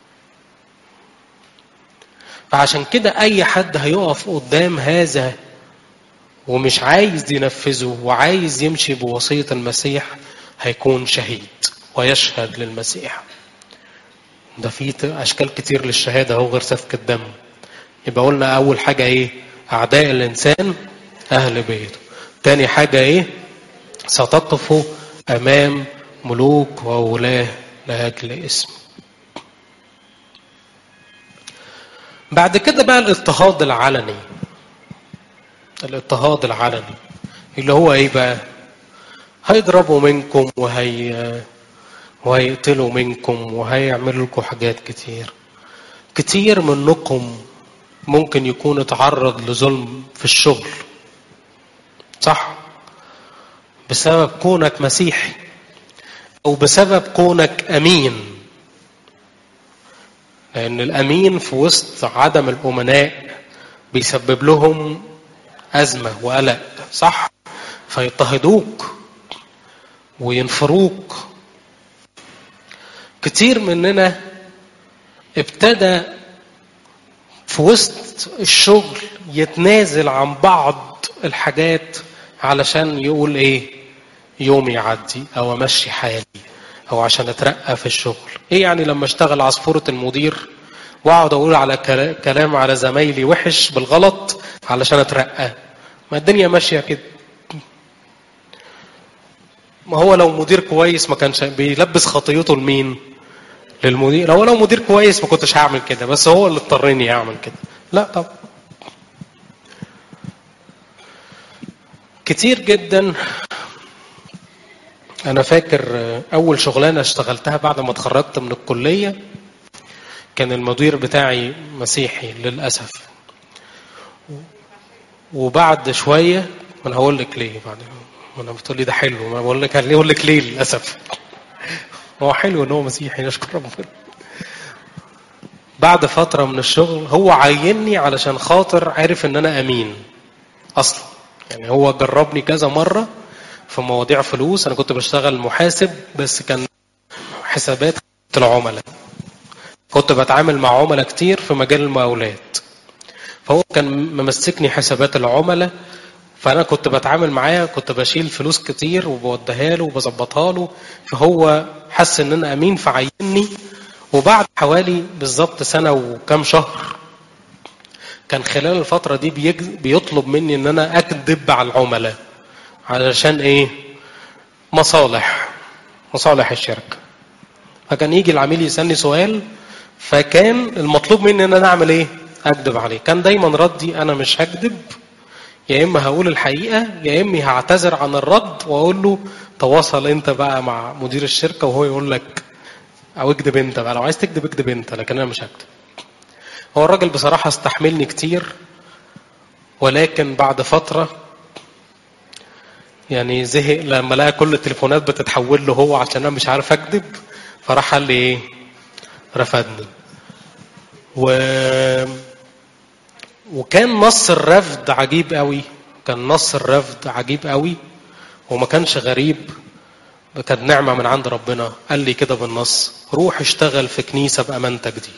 فعشان كده اي حد هيقف قدام هذا ومش عايز ينفذه وعايز يمشي بوصية المسيح هيكون شهيد ويشهد للمسيح ده في اشكال كتير للشهاده اهو غير سفك الدم يبقى قلنا اول حاجه ايه اعداء الانسان اهل بيته تاني حاجه ايه ستقف امام ملوك وولاه لاجل اسم بعد كده بقى الاضطهاد العلني الاضطهاد العلني اللي هو ايه بقى هيضربوا منكم وهي وهيقتلوا منكم وهيعملوا لكم حاجات كتير كتير منكم ممكن يكون اتعرض لظلم في الشغل صح بسبب كونك مسيحي او بسبب كونك امين لان الامين في وسط عدم الامناء بيسبب لهم ازمه وقلق صح فيضطهدوك وينفروك كتير مننا ابتدى في وسط الشغل يتنازل عن بعض الحاجات علشان يقول ايه يوم يعدي او امشي حالي او عشان اترقى في الشغل ايه يعني لما اشتغل عصفورة المدير واقعد اقول على كلام على زمايلي وحش بالغلط علشان اترقى ما الدنيا ماشية كده ما هو لو مدير كويس ما كانش بيلبس خطيته لمين للمدير لو لو مدير كويس ما كنتش هعمل كده بس هو اللي اضطرني اعمل كده لا طب كتير جدا انا فاكر اول شغلانه اشتغلتها بعد ما اتخرجت من الكليه كان المدير بتاعي مسيحي للاسف وبعد شويه انا هقول لك ليه بعد ما انا بتقول لي ده حلو ما بقول لك ليه اقول لك ليه للاسف هو حلو ان هو مسيحي نشكر ربنا بعد فتره من الشغل هو عيني علشان خاطر عارف ان انا امين اصلا يعني هو جربني كذا مره في مواضيع فلوس انا كنت بشتغل محاسب بس كان حسابات العملاء كنت بتعامل مع عملاء كتير في مجال المقاولات فهو كان ممسكني حسابات العملاء فانا كنت بتعامل معاه كنت بشيل فلوس كتير وبوديها له وبظبطها له فهو حس ان انا امين فعيني وبعد حوالي بالظبط سنه وكام شهر كان خلال الفتره دي بيطلب مني ان انا اكذب على العملاء علشان ايه مصالح مصالح الشركه فكان يجي العميل يسالني سؤال فكان المطلوب مني ان انا اعمل ايه اكذب عليه كان دايما ردي انا مش هكذب يا اما هقول الحقيقه يا اما هعتذر عن الرد واقول له تواصل انت بقى مع مدير الشركه وهو يقول لك او اكذب انت بقى لو عايز تكذب اكذب انت لكن انا مش هكذب هو الراجل بصراحه استحملني كتير ولكن بعد فتره يعني زهق لما لقى كل التليفونات بتتحول له هو عشان انا مش عارف اكذب فراح قال لي ايه رفضني و وكان نص الرفض عجيب قوي كان نص الرفض عجيب قوي وما كانش غريب كانت نعمة من عند ربنا قال لي كده بالنص روح اشتغل في كنيسة بأمانتك دي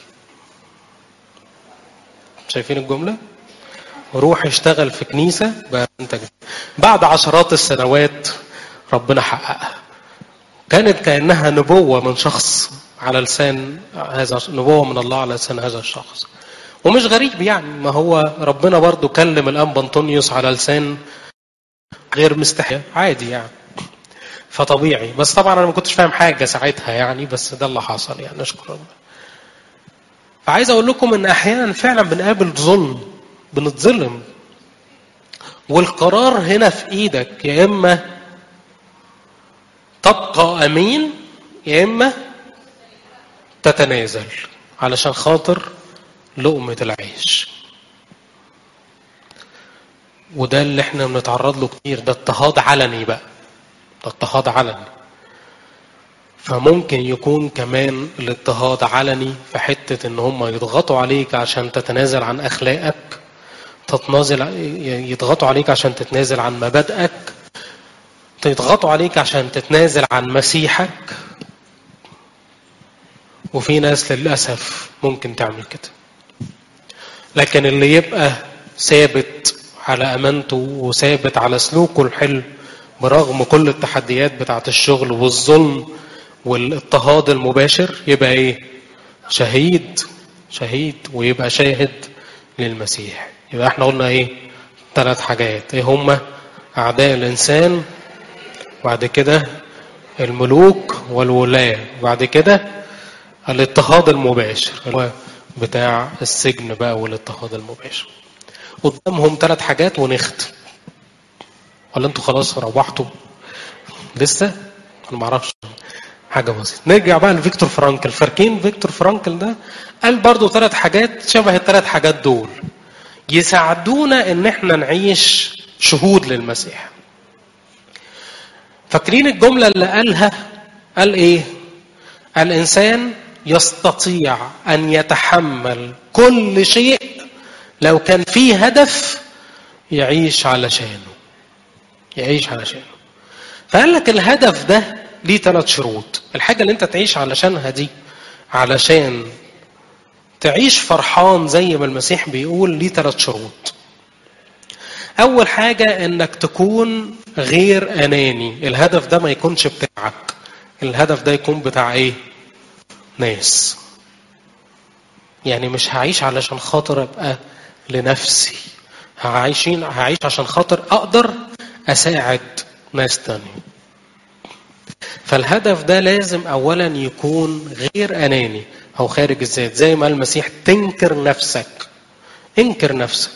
شايفين الجملة روح اشتغل في كنيسة بأمانتك دي بعد عشرات السنوات ربنا حققها كانت كأنها نبوة من شخص على لسان هذا نبوة من الله على لسان هذا الشخص ومش غريب يعني ما هو ربنا برضو كلم الأنب أنطونيوس على لسان غير مستحيل عادي يعني فطبيعي بس طبعا انا ما كنتش فاهم حاجه ساعتها يعني بس ده اللي حصل يعني نشكر ربنا فعايز اقول لكم ان احيانا فعلا بنقابل ظلم بنتظلم والقرار هنا في ايدك يا اما تبقى امين يا اما تتنازل علشان خاطر لقمة العيش وده اللي احنا بنتعرض له كتير ده اضطهاد علني بقى ده اضطهاد علني فممكن يكون كمان الاضطهاد علني في حتة ان هم يضغطوا عليك عشان تتنازل عن اخلاقك تتنازل يضغطوا عليك عشان تتنازل عن مبادئك يضغطوا عليك عشان تتنازل عن مسيحك وفي ناس للأسف ممكن تعمل كده لكن اللي يبقى ثابت على أمانته وثابت على سلوكه الحلو برغم كل التحديات بتاعت الشغل والظلم والاضطهاد المباشر يبقى ايه شهيد شهيد ويبقى شاهد للمسيح يبقى احنا قلنا ايه ثلاث حاجات ايه هما اعداء الانسان بعد كده الملوك والولاة بعد كده الاضطهاد المباشر بتاع السجن بقى والاضطهاد المباشر قدامهم ثلاث حاجات ونختم ولا انتوا خلاص روحتوا لسه انا ما اعرفش حاجه بسيطه نرجع بقى لفيكتور فرانكل فاكرين فيكتور فرانكل ده قال برضو ثلاث حاجات شبه الثلاث حاجات دول يساعدونا ان احنا نعيش شهود للمسيح فاكرين الجمله اللي قالها قال ايه الانسان يستطيع ان يتحمل كل شيء لو كان فيه هدف يعيش علشانه يعيش علشانه فقال لك الهدف ده ليه ثلاث شروط الحاجه اللي انت تعيش علشانها دي علشان تعيش فرحان زي ما المسيح بيقول ليه ثلاث شروط اول حاجه انك تكون غير اناني الهدف ده ما يكونش بتاعك الهدف ده يكون بتاع ايه ناس يعني مش هعيش علشان خاطر ابقى لنفسي هعيشين هعيش عشان خاطر اقدر اساعد ناس تانية فالهدف ده لازم اولا يكون غير اناني او خارج الذات زي ما المسيح تنكر نفسك انكر نفسك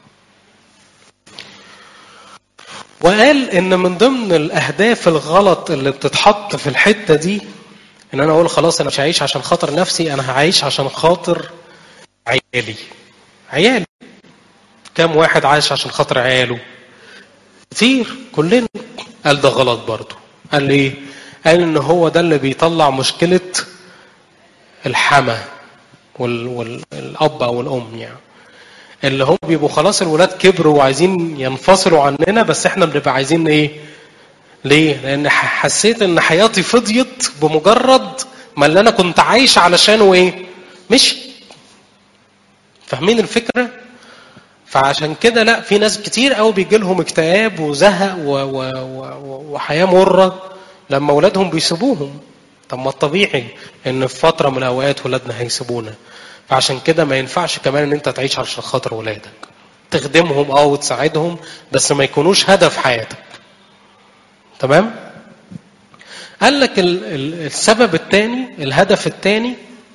وقال ان من ضمن الاهداف الغلط اللي بتتحط في الحته دي ان انا اقول خلاص انا مش هعيش عشان خاطر نفسي انا هعيش عشان خاطر عيالي عيالي كم واحد عايش عشان خاطر عياله كتير كلنا قال ده غلط برضه قال ايه قال ان هو ده اللي بيطلع مشكله الحما وال... والاب او الام يعني اللي هم بيبقوا خلاص الولاد كبروا وعايزين ينفصلوا عننا بس احنا بنبقى عايزين ايه ليه لان حسيت ان حياتي فضيت بمجرد ما اللي انا كنت عايش علشانه ايه مش فاهمين الفكره فعشان كده لا في ناس كتير قوي بيجي لهم اكتئاب وزهق و... و... و... وحياه مره لما اولادهم بيسيبوهم طب ما الطبيعي ان في فتره من الاوقات ولادنا هيسيبونا فعشان كده ما ينفعش كمان ان انت تعيش عشان خاطر ولادك تخدمهم اه وتساعدهم بس ما يكونوش هدف حياتك تمام قال لك السبب الثاني الهدف الثاني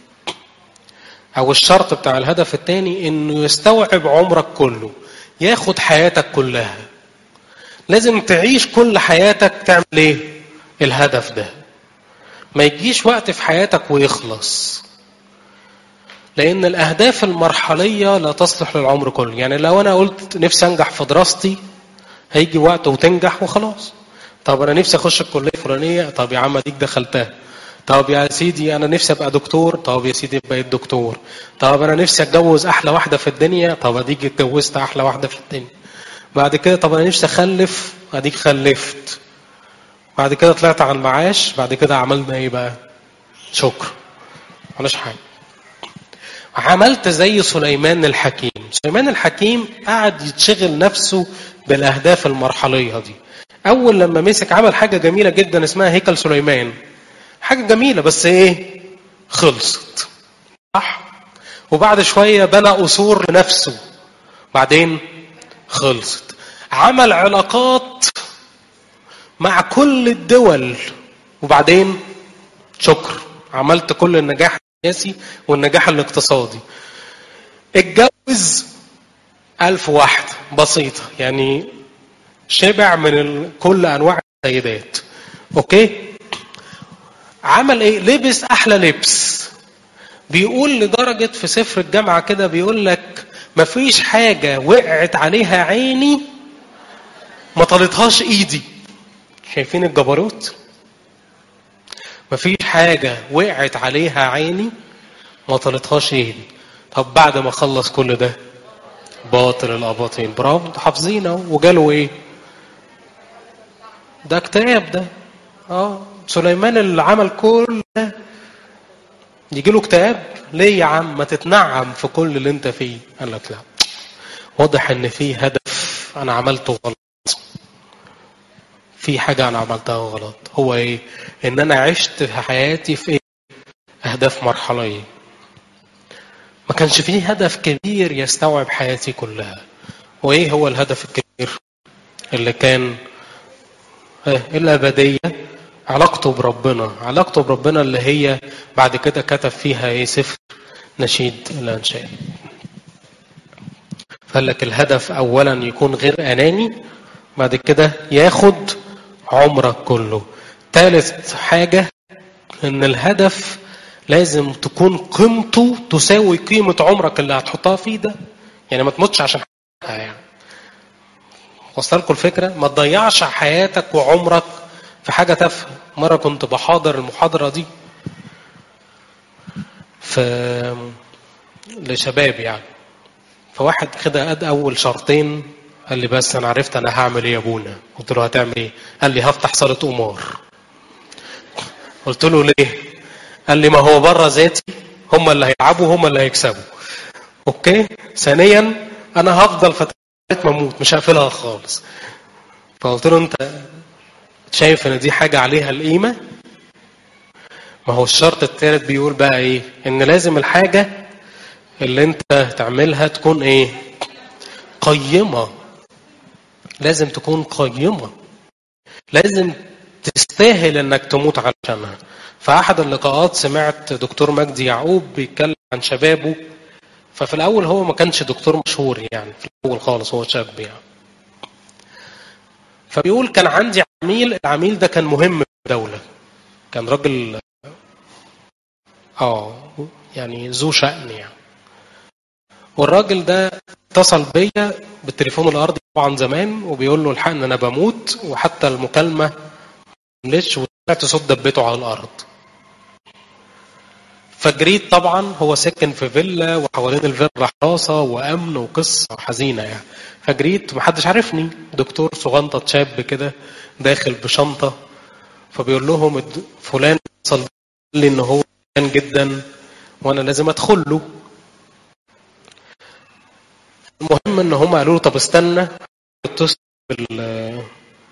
او الشرط بتاع الهدف الثاني انه يستوعب عمرك كله ياخد حياتك كلها لازم تعيش كل حياتك تعمل ايه الهدف ده ما يجيش وقت في حياتك ويخلص لان الاهداف المرحليه لا تصلح للعمر كله يعني لو انا قلت نفسي انجح في دراستي هيجي وقت وتنجح وخلاص طب انا نفسي اخش الكليه الفلانيه طب يا عم اديك دخلتها طب يا سيدي انا نفسي ابقى دكتور طب يا سيدي بقيت دكتور طب انا نفسي اتجوز احلى واحده في الدنيا طب اديك اتجوزت احلى واحده في الدنيا بعد كده طب انا نفسي اخلف اديك خلفت بعد كده طلعت على المعاش بعد كده عملنا ايه بقى شكر مالناش حاجه عملت زي سليمان الحكيم سليمان الحكيم قعد يتشغل نفسه بالاهداف المرحليه دي اول لما مسك عمل حاجه جميله جدا اسمها هيكل سليمان حاجه جميله بس ايه خلصت صح وبعد شويه بنى قصور لنفسه بعدين خلصت عمل علاقات مع كل الدول وبعدين شكر عملت كل النجاح السياسي والنجاح الاقتصادي اتجوز ألف واحدة بسيطة يعني شبع من كل أنواع السيدات أوكي عمل إيه لبس أحلى لبس بيقول لدرجة في سفر الجامعة كده بيقول لك مفيش حاجة وقعت عليها عيني ما طلتهاش إيدي شايفين الجبروت مفيش حاجة وقعت عليها عيني ما طلتهاش ايدي طب بعد ما خلص كل ده باطل الاباطيل برافو حافظينه وجاله ايه ده اكتئاب ده اه سليمان اللي عمل كل ده يجي له اكتئاب ليه يا عم ما تتنعم في كل اللي انت فيه قال لك لا واضح ان في هدف انا عملته غلط في حاجة أنا عملتها غلط هو إيه؟ إن أنا عشت في حياتي في إيه؟ أهداف مرحلية ما كانش فيه هدف كبير يستوعب حياتي كلها وإيه هو الهدف الكبير اللي كان الأبدية علاقته بربنا علاقته بربنا اللي هي بعد كده كتب فيها إيه سفر نشيد الأنشاد فقال لك الهدف أولا يكون غير أناني بعد كده ياخد عمرك كله ثالث حاجة إن الهدف لازم تكون قيمته تساوي قيمة عمرك اللي هتحطها فيه ده يعني ما تموتش عشان حاجة يعني وصل لكم الفكرة ما تضيعش حياتك وعمرك في حاجة تافهة مرة كنت بحاضر المحاضرة دي في لشباب يعني فواحد كده قد أول شرطين قال لي بس أنا عرفت أنا هعمل إيه يا أبونا قلت له هتعمل إيه قال لي هفتح صالة قمار قلت له ليه قال لي ما هو بره ذاتي هم اللي هيلعبوا هم اللي هيكسبوا اوكي ثانيا انا هفضل فتره ما اموت مش هقفلها خالص فقلت له انت شايف ان دي حاجه عليها القيمه ما هو الشرط الثالث بيقول بقى ايه ان لازم الحاجه اللي انت تعملها تكون ايه قيمه لازم تكون قيمه لازم تستاهل انك تموت علشانها في احد اللقاءات سمعت دكتور مجدي يعقوب بيتكلم عن شبابه ففي الاول هو ما كانش دكتور مشهور يعني في الاول خالص هو شاب يعني فبيقول كان عندي عميل العميل ده كان مهم في الدوله كان راجل اه يعني ذو شأن يعني والراجل ده اتصل بيا بالتليفون الارضي طبعا زمان وبيقول له الحقني انا بموت وحتى المكالمه ملتش وسمعت صوت دبته على الارض فجريت طبعا هو ساكن في فيلا وحوالين الفيلا حراسه وامن وقصه حزينه يعني فجريت محدش عارفني دكتور صغنطه شاب كده داخل بشنطه فبيقول لهم فلان اتصل لي ان هو كان جدا وانا لازم ادخل له المهم ان هم قالوا له طب استنى اتصل بال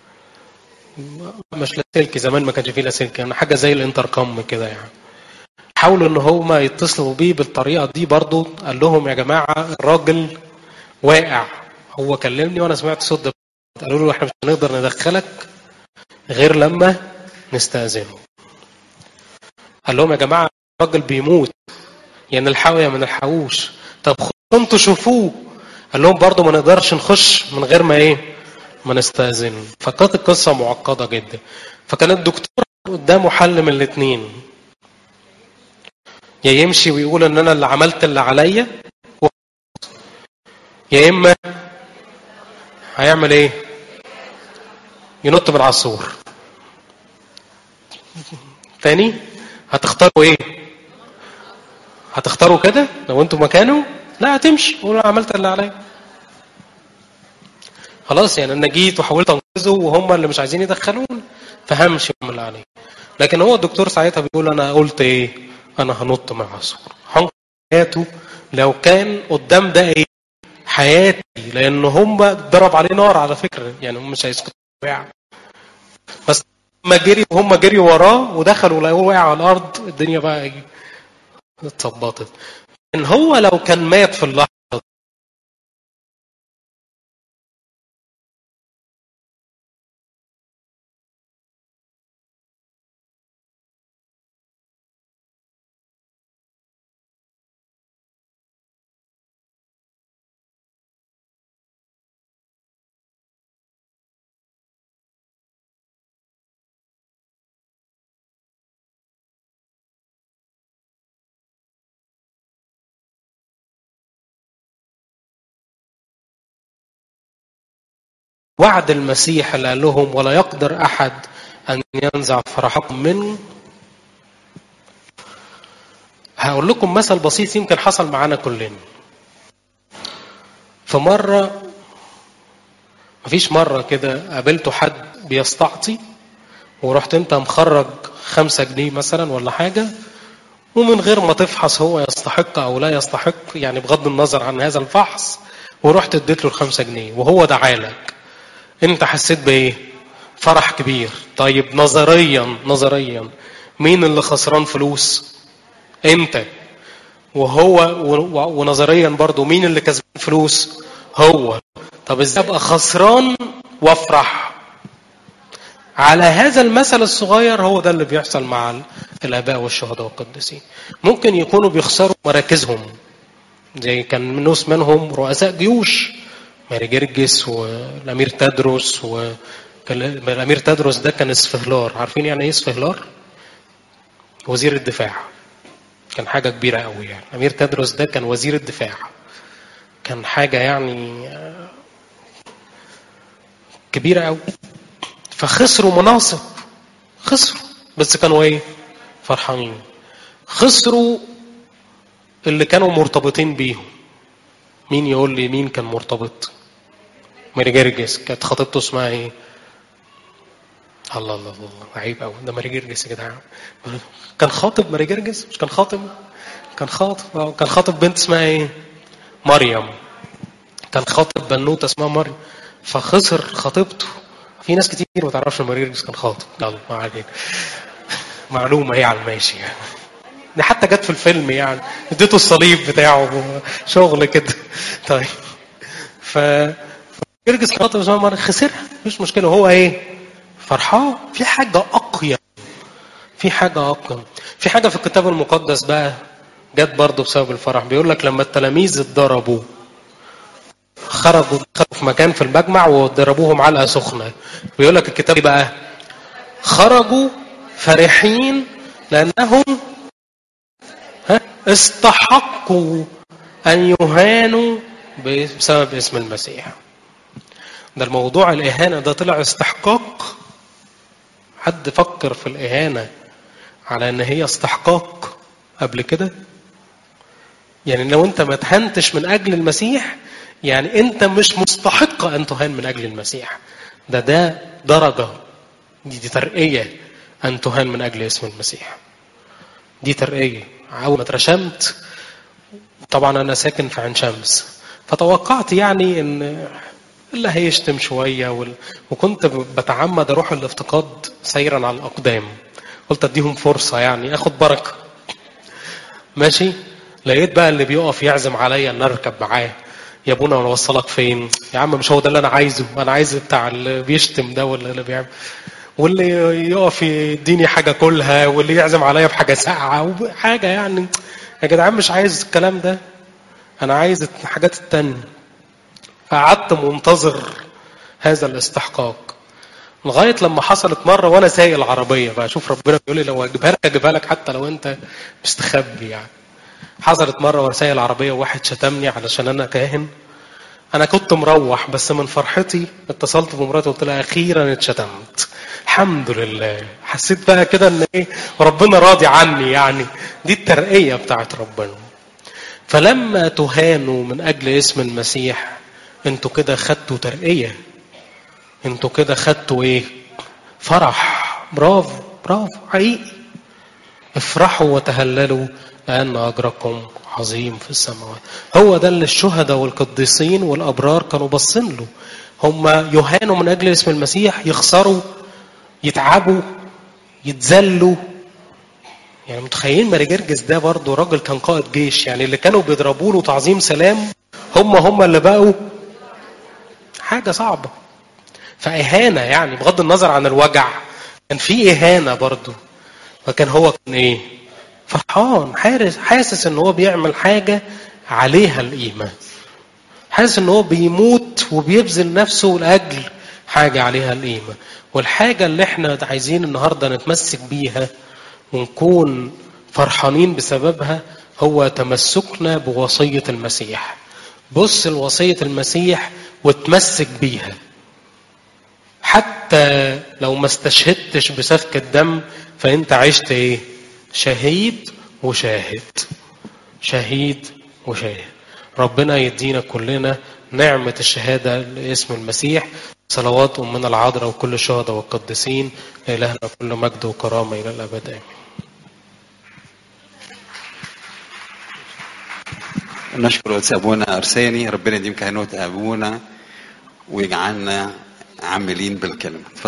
مش لاسلكي زمان ما كانش فيه لاسلكي يعني حاجه زي الانتركم كده يعني حاولوا ان هما يتصلوا بيه بالطريقه دي برضو قال لهم يا جماعه الراجل واقع هو كلمني وانا سمعت صوت ده قالوا له احنا مش هنقدر ندخلك غير لما نستاذنه قال لهم يا جماعه الراجل بيموت يعني الحقوا يا ما نلحقوش طب انتوا شوفوه قال لهم برضو ما نقدرش نخش من غير ما ايه ما نستاذن فكانت القصه معقده جدا فكان الدكتور قدامه حل من الاثنين يا يمشي ويقول ان انا اللي عملت اللي عليا يا اما هيعمل ايه ينط من على السور تاني هتختاروا ايه هتختاروا كده لو انتوا مكانه لا هتمشي قول انا عملت اللي عليا خلاص يعني انا جيت وحاولت انقذه وهم اللي مش عايزين يدخلوني فهمشي هم اللي عليه لكن هو الدكتور ساعتها بيقول انا قلت ايه انا هنط مع السور هنقذ حياته لو كان قدام ده ايه حياتي لان هم ضرب عليه نار على فكره يعني هم مش هيسكتوا بس ما جري وهم جريوا وراه ودخلوا لقوه واقع على الارض الدنيا بقى ايه اتظبطت ان هو لو كان مات في اللحظه وعد المسيح اللي قال لهم ولا يقدر احد ان ينزع فرحكم منه هقول لكم مثل بسيط يمكن حصل معانا كلنا فمرة مفيش مرة كده قابلته حد بيستعطي ورحت انت مخرج خمسة جنيه مثلا ولا حاجة ومن غير ما تفحص هو يستحق او لا يستحق يعني بغض النظر عن هذا الفحص ورحت اديت له الخمسة جنيه وهو دعالك انت حسيت بايه فرح كبير طيب نظريا نظريا مين اللي خسران فلوس انت وهو ونظريا برضو مين اللي كسبان فلوس هو طب ازاي ابقى خسران وافرح على هذا المثل الصغير هو ده اللي بيحصل مع الآباء والشهداء والقديسين ممكن يكونوا بيخسروا مراكزهم زي كان ناس منهم رؤساء جيوش ماري جرجس والأمير تدرس و كان الأمير تدرس ده كان اسفهلار عارفين يعني إيه اسفهلار؟ وزير الدفاع كان حاجة كبيرة قوي يعني أمير تدرس ده كان وزير الدفاع كان حاجة يعني كبيرة قوي فخسروا مناصب خسروا بس كانوا ايه فرحانين خسروا اللي كانوا مرتبطين بيهم مين يقول لي مين كان مرتبط ماري جرجس كانت خطيبته اسمها ايه الله الله الله عيب قوي ده ماري جرجس يا جدعان كان خاطب ماري جرجس مش كان خاطب كان خاطب كان خاطب بنت اسمها ايه مريم كان خاطب بنوته اسمها مريم فخسر خطيبته في ناس كتير ما تعرفش ماري جرجس كان خاطب يلا ما علينا معلومه هي على الماشي يعني دي حتى جت في الفيلم يعني اديته الصليب بتاعه شغل كده طيب ف جرجس كان خاطب اسمها مريم خسرها مش مشكله هو ايه فرحان في حاجه اقيم في حاجه اقيم في حاجه في الكتاب المقدس بقى جت برضه بسبب الفرح بيقول لك لما التلاميذ اتضربوا خرجوا دخلوا في مكان في المجمع وضربوهم علقه سخنه بيقول لك الكتاب بقى خرجوا فرحين لانهم ها استحقوا ان يهانوا بسبب اسم المسيح ده الموضوع الاهانه ده طلع استحقاق حد فكر في الاهانه على ان هي استحقاق قبل كده يعني لو انت ما تهنتش من اجل المسيح يعني انت مش مستحق ان تهان من اجل المسيح ده ده درجه دي, دي ترقيه ان تهان من اجل اسم المسيح دي ترقيه اول ما اترشمت طبعا انا ساكن في عين شمس فتوقعت يعني ان اللي هيشتم شويه وال... وكنت بتعمد اروح الافتقاد سيرا على الاقدام قلت اديهم فرصه يعني اخد بركه ماشي لقيت بقى اللي بيقف يعزم عليا ان اركب معاه يا ابونا انا اوصلك فين يا عم مش هو ده اللي انا عايزه انا عايز بتاع اللي بيشتم ده ولا اللي بيعمل واللي يقف يديني حاجه كلها واللي يعزم عليا بحاجه ساقعه وحاجه يعني يا جدعان مش عايز الكلام ده انا عايز الحاجات التانية فقعدت منتظر هذا الاستحقاق لغايه لما حصلت مره وانا سايق العربيه بقى شوف ربنا بيقول لي لو اجيبها لك اجيبها لك حتى لو انت مستخبي يعني حصلت مره وانا سايق العربيه وواحد شتمني علشان انا كاهن انا كنت مروح بس من فرحتي اتصلت بمراتي وقلت لها اخيرا اتشتمت الحمد لله حسيت بقى كده ان ايه ربنا راضي عني يعني دي الترقيه بتاعت ربنا فلما تهانوا من اجل اسم المسيح انتوا كده خدتوا ترقيه انتوا كده خدتوا ايه فرح برافو برافو حقيقي افرحوا وتهللوا لأن أجركم عظيم في السماوات هو ده اللي الشهداء والقديسين والأبرار كانوا باصين له هم يهانوا من أجل اسم المسيح يخسروا يتعبوا يتذلوا يعني متخيلين ماري جرجس ده برضه راجل كان قائد جيش يعني اللي كانوا بيضربوا له تعظيم سلام هم هم اللي بقوا حاجة صعبة فإهانة يعني بغض النظر عن الوجع كان في إهانة برضه فكان هو كان إيه؟ فرحان حارس حاسس ان هو بيعمل حاجه عليها القيمه حاسس ان هو بيموت وبيبذل نفسه لاجل حاجه عليها القيمه والحاجه اللي احنا عايزين النهارده نتمسك بيها ونكون فرحانين بسببها هو تمسكنا بوصيه المسيح بص لوصيه المسيح وتمسك بيها حتى لو ما استشهدتش بسفك الدم فانت عشت ايه شهيد وشاهد شهيد وشاهد ربنا يدينا كلنا نعمة الشهادة لاسم المسيح صلوات أمنا العذراء وكل الشهداء والقديسين لإلهنا كل مجد وكرامة إلى الأبد آمين نشكر قدس أبونا أرساني ربنا يديم كهنوت أبونا ويجعلنا عاملين بالكلمة